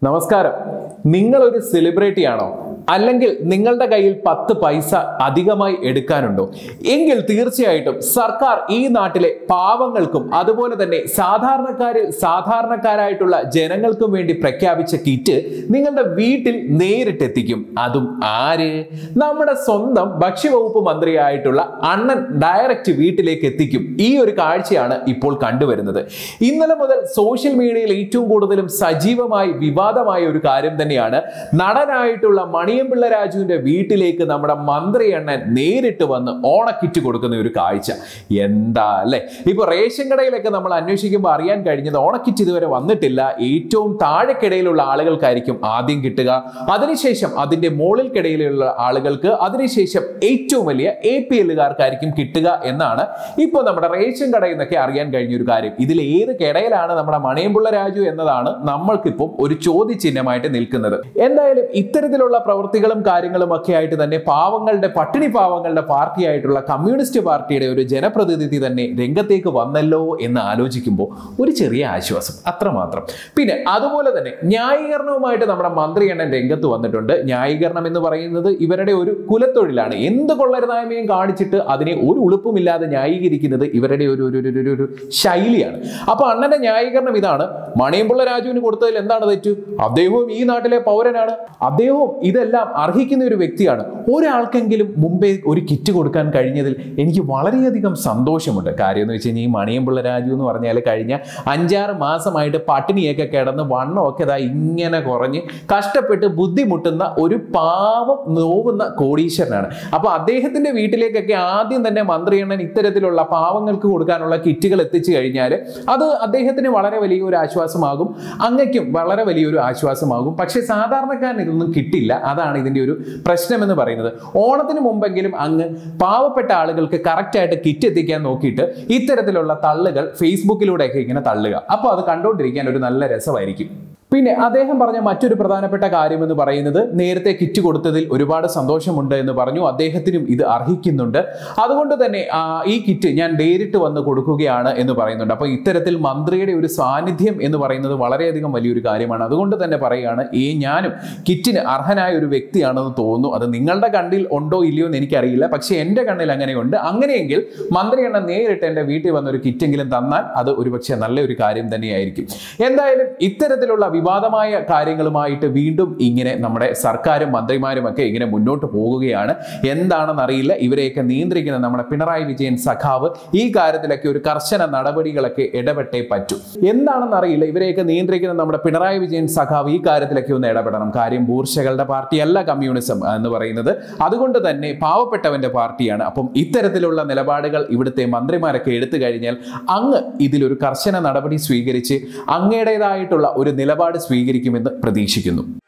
നമസ്കാരം നിങ്ങളൊരു സെലിബ്രിറ്റി ആണോ അല്ലെങ്കിൽ നിങ്ങളുടെ കയ്യിൽ പത്ത് പൈസ അധികമായി എടുക്കാനുണ്ടോ എങ്കിൽ തീർച്ചയായിട്ടും സർക്കാർ ഈ നാട്ടിലെ പാവങ്ങൾക്കും അതുപോലെ തന്നെ സാധാരണക്കാരിൽ സാധാരണക്കാരായിട്ടുള്ള ജനങ്ങൾക്കും വേണ്ടി പ്രഖ്യാപിച്ച കിറ്റ് നിങ്ങളുടെ വീട്ടിൽ നേരിട്ടെത്തിക്കും അതും ആര് നമ്മുടെ സ്വന്തം ഭക്ഷ്യവകുപ്പ് മന്ത്രിയായിട്ടുള്ള അണ്ണൻ ഡയറക്റ്റ് വീട്ടിലേക്ക് എത്തിക്കും ഈ ഒരു കാഴ്ചയാണ് ഇപ്പോൾ കണ്ടുവരുന്നത് ഇന്നലെ മുതൽ സോഷ്യൽ മീഡിയയിൽ ഏറ്റവും കൂടുതലും സജീവമായി വിവാദമായ ഒരു കാര്യം തന്നെയാണ് നടനായിട്ടുള്ള മണിയമ്പിള്ള രാജുവിന്റെ വീട്ടിലേക്ക് നമ്മുടെ മന്ത്രി അണ്ണൻ നേരിട്ട് വന്ന് ഓണക്കിറ്റ് കൊടുക്കുന്ന ഒരു കാഴ്ച എന്താ അല്ലെ ഇപ്പൊ റേഷൻ കടയിലൊക്കെ നമ്മൾ അന്വേഷിക്കുമ്പോൾ അറിയാൻ കഴിഞ്ഞത് ഓണക്കിറ്റ് ഇതുവരെ വന്നിട്ടില്ല ഏറ്റവും താഴെക്കിടയിലുള്ള ആളുകൾക്കായിരിക്കും ആദ്യം കിട്ടുക അതിനുശേഷം അതിന്റെ മുകളിൽക്കിടയിലുള്ള ആളുകൾക്ക് അതിനുശേഷം ഏറ്റവും വലിയ എ പി എല്ലുകാർക്കായിരിക്കും കിട്ടുക എന്നാണ് ഇപ്പോൾ നമ്മുടെ റേഷൻ കടയിൽ നിന്നൊക്കെ അറിയാൻ കഴിഞ്ഞ ഒരു കാര്യം ഇതിൽ ഏത് കിടയിലാണ് നമ്മുടെ മണിയമ്പിള്ള രാജു എന്നതാണ് നമ്മൾക്കിപ്പോൾ ഒരു ചോദ്യചിഹ്നമായിട്ട് നിൽക്കുന്നത് എന്തായാലും ഇത്തരത്തിലുള്ള പ്രവൃത്തികളും കാര്യങ്ങളും ഒക്കെ ആയിട്ട് തന്നെ പാവങ്ങളുടെ പട്ടിണി പാവങ്ങളുടെ പാർട്ടിയായിട്ടുള്ള കമ്മ്യൂണിസ്റ്റ് പാർട്ടിയുടെ ഒരു ജനപ്രതിനിധി തന്നെ രംഗത്തേക്ക് വന്നല്ലോ എന്ന് ആലോചിക്കുമ്പോൾ ഒരു ചെറിയ ആശ്വാസം അത്രമാത്രം പിന്നെ അതുപോലെ തന്നെ ന്യായീകരണവുമായിട്ട് നമ്മുടെ മന്ത്രി എണ്ണൻ രംഗത്ത് വന്നിട്ടുണ്ട് ന്യായീകരണം എന്ന് പറയുന്നത് ഇവരുടെ ഒരു കുലത്തൊഴിലാണ് എന്ത് കൊള്ളരുതായ്മയും കാണിച്ചിട്ട് അതിനെ ഒരു ഉളുപ്പുമില്ലാതെ ന്യായീകരിക്കുന്നത് ഇവരുടെ ഒരു ഒരു ഒരു- ഒരു ഒരു ശൈലിയാണ് അപ്പൊ അണ്ണന്റെ ന്യായീകരണം ഇതാണ് മണിയമ്പിള്ള രാജുവിന് കൊടുത്തതിൽ എന്താണ് തെറ്റ് അദ്ദേഹവും ഈ നാട്ടിലെ പൗരനാണ് അദ്ദേഹവും ഇതെല്ലാം അർഹിക്കുന്ന ഒരു വ്യക്തിയാണ് ഒരാൾക്കെങ്കിലും മുമ്പേ ഒരു കിറ്റ് കൊടുക്കാൻ കഴിഞ്ഞതിൽ എനിക്ക് വളരെയധികം സന്തോഷമുണ്ട് കാര്യം എന്ന് വെച്ച് കഴിഞ്ഞാൽ ഈ മണിയമ്പിള്ള രാജു എന്ന് പറഞ്ഞാൽ കഴിഞ്ഞ അഞ്ചാറ് മാസമായിട്ട് പട്ടിണിയൊക്കെ കിടന്ന് വണ്ണമൊക്കെ ഇതാ ഇങ്ങനെ കുറഞ്ഞ് കഷ്ടപ്പെട്ട് ബുദ്ധിമുട്ടുന്ന ഒരു പാവം നോവുന്ന കോടീശ്വരനാണ് അപ്പൊ അദ്ദേഹത്തിന്റെ വീട്ടിലേക്കൊക്കെ ആദ്യം തന്നെ മന്ത്രിയണ്ണൻ ഇത്തരത്തിലുള്ള പാവങ്ങൾക്ക് കൊടുക്കാനുള്ള കിറ്റുകൾ എത്തിച്ചു കഴിഞ്ഞാൽ അത് അദ്ദേഹത്തിന് വളരെ വലിയൊരു ആശ്വാസമാകും അങ്ങയ്ക്കും വളരെ വലിയൊരു ആശ്വാസമാകും പക്ഷേ സാധാരണക്കാരന് ഇതൊന്നും കിട്ടില്ല അതാണ് ഇതിന്റെ ഒരു പ്രശ്നമെന്ന് പറയുന്നത് ഓണത്തിന് മുമ്പെങ്കിലും അങ്ങ് പാവപ്പെട്ട ആളുകൾക്ക് കറക്റ്റായിട്ട് കിറ്റ് എത്തിക്കാൻ നോക്കിയിട്ട് ഇത്തരത്തിലുള്ള തള്ളുകൾ ഫേസ്ബുക്കിലൂടെയൊക്കെ ഇങ്ങനെ തള്ളുക അപ്പോൾ അത് കണ്ടുകൊണ്ടിരിക്കാൻ ഒരു നല്ല രസമായിരിക്കും പിന്നെ അദ്ദേഹം പറഞ്ഞ മറ്റൊരു പ്രധാനപ്പെട്ട കാര്യം എന്ന് പറയുന്നത് നേരത്തെ കിറ്റ് കൊടുത്തതിൽ ഒരുപാട് സന്തോഷമുണ്ട് എന്ന് പറഞ്ഞു അദ്ദേഹത്തിനും ഇത് അർഹിക്കുന്നുണ്ട് അതുകൊണ്ട് തന്നെ ആ, ഈ കിറ്റ് ഞാൻ നേരിട്ട് വന്ന് കൊടുക്കുകയാണ് എന്ന് പറയുന്നുണ്ട് അപ്പോൾ ഇത്തരത്തിൽ മന്ത്രിയുടെ ഒരു സാന്നിധ്യം എന്ന് പറയുന്നത് വളരെയധികം വലിയൊരു കാര്യമാണ് അതുകൊണ്ട് തന്നെ പറയുകയാണ് ഈ ഞാനും കിറ്റിന് അർഹനായ ഒരു വ്യക്തിയാണെന്ന് തോന്നുന്നു അത് നിങ്ങളുടെ കണ്ണിൽ ഉണ്ടോ ഇല്ലയോ എന്ന് എനിക്കറിയില്ല പക്ഷേ എൻ്റെ കണ്ണിൽ അങ്ങനെയുണ്ട് അങ്ങനെയെങ്കിൽ മന്ത്രി എണ്ണ നേരിട്ട് എൻ്റെ വീട്ടിൽ വന്ന ഒരു കിറ്റെങ്കിലും തന്നാൽ അത് ഒരുപക്ഷെ നല്ലൊരു കാര്യം തന്നെയായിരിക്കും എന്തായാലും ഇത്തരത്തിലുള്ള വിവാദമായ കാര്യങ്ങളുമായിട്ട് വീണ്ടും ഇങ്ങനെ നമ്മുടെ സർക്കാരും മന്ത്രിമാരും ഒക്കെ ഇങ്ങനെ മുന്നോട്ട് പോകുകയാണ് എന്താണെന്ന് അറിയില്ല ഇവരെയൊക്കെ നിയന്ത്രിക്കുന്ന നമ്മുടെ പിണറായി വിജയൻ സഖാവ് ഈ കാര്യത്തിലൊക്കെ ഒരു കർശന നടപടികളൊക്കെ ഇടപെട്ടേ പറ്റൂ എന്താണെന്ന് അറിയില്ല ഇവരെയൊക്കെ നിയന്ത്രിക്കുന്ന നമ്മുടെ പിണറായി വിജയൻ സഖാവ് ഈ കാര്യത്തിലൊക്കെ ഒന്ന് ഇടപെടണം കാര്യം ബൂർഷകളുടെ പാർട്ടിയല്ല കമ്മ്യൂണിസം എന്ന് പറയുന്നത് അതുകൊണ്ട് തന്നെ പാവപ്പെട്ടവന്റെ പാർട്ടിയാണ് അപ്പം ഇത്തരത്തിലുള്ള നിലപാടുകൾ ഇവിടുത്തെ മന്ത്രിമാരൊക്കെ എടുത്തു കഴിഞ്ഞാൽ അങ്ങ് ഇതിലൊരു കർശന നടപടി സ്വീകരിച്ച് അങ്ങയുടേതായിട്ടുള്ള ഒരു നിലപാട് സ്വീകരിക്കുമെന്ന് പ്രതീക്ഷിക്കുന്നു